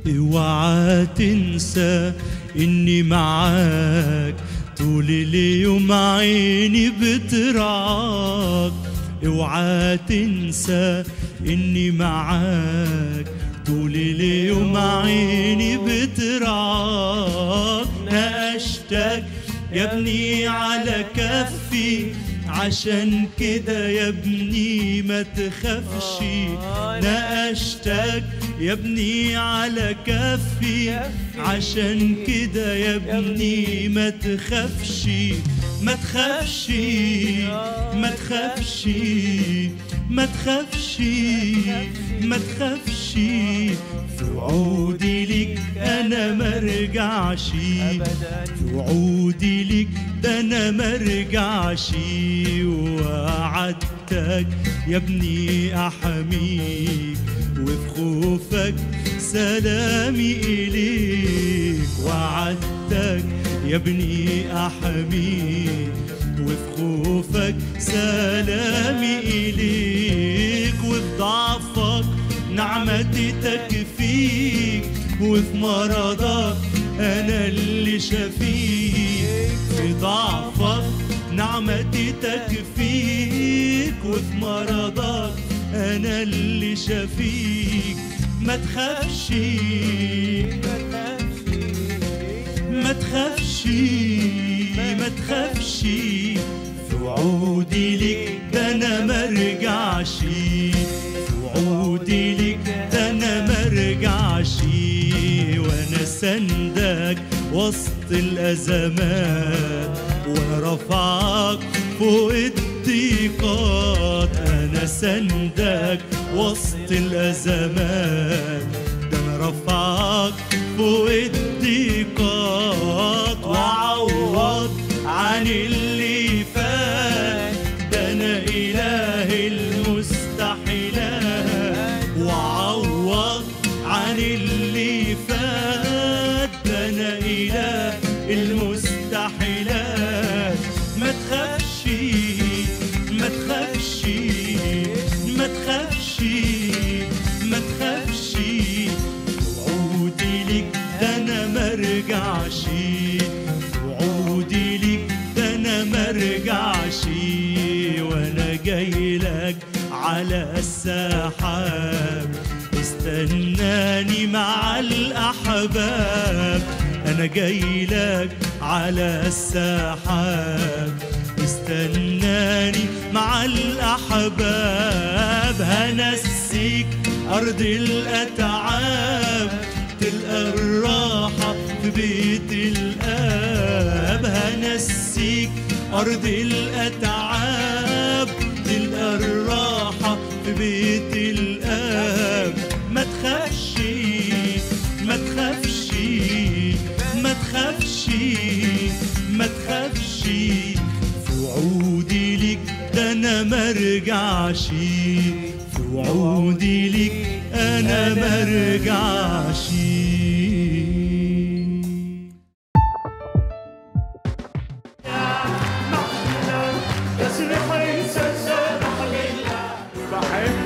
اوعى تنسى اني معاك طول اليوم عيني بترعاك اوعى تنسى اني معاك طول اليوم عيني بترعاك ناقشتك يا ابني على كفي عشان كده يا ابني ما تخافش ناقشتك يا ابني على كفي عشان كده يا ابني ما تخافش ما تخافش ما تخافش ما تخافش ما تخافش في وعودي ليك انا مرجعش في وعودي ليك ده انا مرجعش وعدتك يا ابني احميك وفي خوفك سلامي اليك وعدتك يا ابني احميك وفي خوفك سلامي اليك وفي ضعفك نعمتي تكفيك وفي مرضك انا اللي شفيك في ضعفك نعمتي تكفيك وفي مرضك انا اللي شفيك ما تخافش ما تخافش ما تخافش في وعودي ليك ده انا مرجعش في وعودي ليك ده انا مرجعش وانا سندك وسط الازمات وانا رفعك فوق الضيقات انا سندك وسط الازمات ده انا رفعك فوق الضيقات وعوض عن اللي فات ده انا اله المستحيلات وعوض عن اللي فات ده انا اله المستحيلات ما تخافش ما تخافش ما تخافش ما تخافش وعودي ليك ده انا مرجعش وعودي ليك ده انا مرجعش وانا جاي لك على السحاب استناني مع الاحباب انا جاي لك على السحاب استناني مع الاحباب هنسيك ارض الاتعاب تلقى الراحه في بيت الاب هنسيك ارض الاتعاب تلقى الراحه في بيت الاب ما تخافش ما تخافش ما تخافش ما تخافش في وعودي ليك ده انا مرجعش في وعودي ليك انا مرجعش تصريح يسلسل بحب